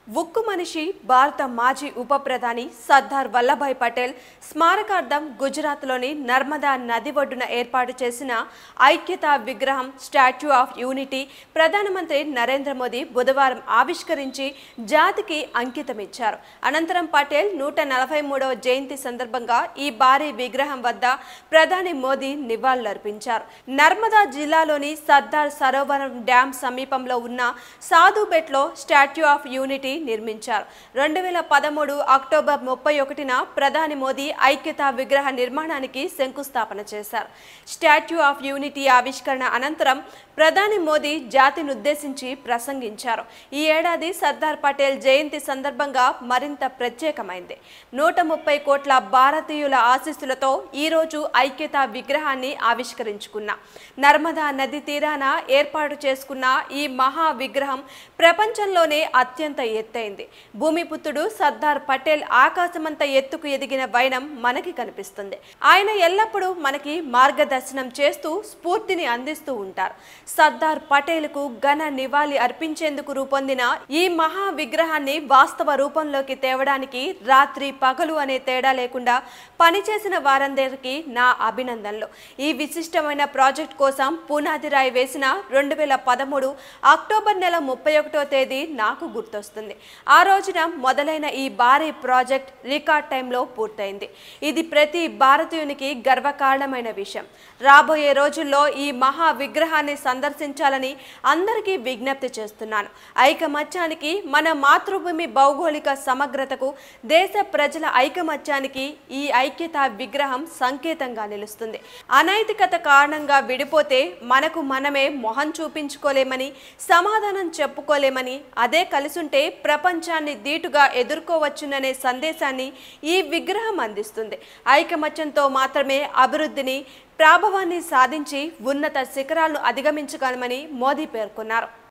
ఉక్కు మనిషి భారత మాజీ ఉప ప్రధాని సర్దార్ వల్లభాయ్ పటేల్ స్మారకార్థం గుజరాత్లోని నర్మదా నది ఒడ్డున ఏర్పాటు చేసిన ఐక్యతా విగ్రహం స్టాచ్యూ ఆఫ్ యూనిటీ ప్రధానమంత్రి నరేంద్ర మోదీ బుధవారం ఆవిష్కరించి జాతికి అంకితమిచ్చారు అనంతరం పటేల్ నూట నలభై మూడవ జయంతి సందర్భంగా ఈ భారీ విగ్రహం వద్ద ప్రధాని మోదీ నివాళులర్పించారు నర్మదా జిల్లాలోని సర్దార్ సరోవరం డ్యాం సమీపంలో ఉన్న సాధుబెట్లో స్టాట్యూ ఆఫ్ యూనిటీ నిర్మించారు రెండు వేల పదమూడు అక్టోబర్ ముప్పై ఒకటిన ప్రధాని మోదీ ఐక్యతా విగ్రహ నిర్మాణానికి శంకుస్థాపన చేశారు స్టాట్యూ ఆఫ్ యూనిటీ ఆవిష్కరణ అనంతరం ప్రధాని మోదీ జాతిని ఉద్దేశించి ప్రసంగించారు ఈ ఏడాది సర్దార్ పటేల్ జయంతి సందర్భంగా మరింత ప్రత్యేకమైంది నూట ముప్పై కోట్ల భారతీయుల ఆశీస్సులతో ఈరోజు ఐక్యతా విగ్రహాన్ని ఆవిష్కరించుకున్నా నర్మదా నది తీరాన ఏర్పాటు చేసుకున్న ఈ మహా విగ్రహం ప్రపంచంలోనే అత్యంత ఎత్తైంది భూమిపుత్రుడు సర్దార్ పటేల్ ఆకాశమంత ఎత్తుకు ఎదిగిన వైనం మనకి కనిపిస్తుంది ఆయన ఎల్లప్పుడూ మనకి మార్గదర్శనం చేస్తూ స్ఫూర్తిని అందిస్తూ ఉంటారు సర్దార్ పటేల్కు ఘన నివాళి అర్పించేందుకు రూపొందిన ఈ మహా విగ్రహాన్ని వాస్తవ రూపంలోకి తేవడానికి రాత్రి పగలు అనే తేడా లేకుండా పనిచేసిన వారందరికీ నా అభినందనలు ఈ విశిష్టమైన ప్రాజెక్ట్ కోసం పునాది రాయి వేసిన రెండు వేల పదమూడు అక్టోబర్ నెల ముప్పై ఒకటో తేదీ నాకు గుర్తొస్తుంది ఆ రోజున మొదలైన ఈ భారీ ప్రాజెక్ట్ రికార్డ్ టైంలో పూర్తయింది ఇది ప్రతి భారతీయునికి గర్వకారణమైన విషయం రాబోయే రోజుల్లో ఈ మహా విగ్రహాన్ని సందర్శించాలని అందరికీ విజ్ఞప్తి చేస్తున్నాను ఐకమత్యానికి మన మాతృభూమి భౌగోళిక సమగ్రతకు దేశ ప్రజల ఐకమత్యానికి ఈ ఐక్యతా విగ్రహం సంకేతంగా నిలుస్తుంది అనైతికత కారణంగా విడిపోతే మనకు మనమే మొహం చూపించుకోలేమని సమాధానం చెప్పుకోలేమని అదే కలిసుంటే ప్రపంచాన్ని ధీటుగా ఎదుర్కోవచ్చుననే సందేశాన్ని ఈ విగ్రహం అందిస్తుంది ఐకమత్యంతో మాత్రమే అభివృద్ధిని ప్రాభవాన్ని సాధించి ఉన్నత శిఖరాలను అధిగమించగలమని మోదీ పేర్కొన్నారు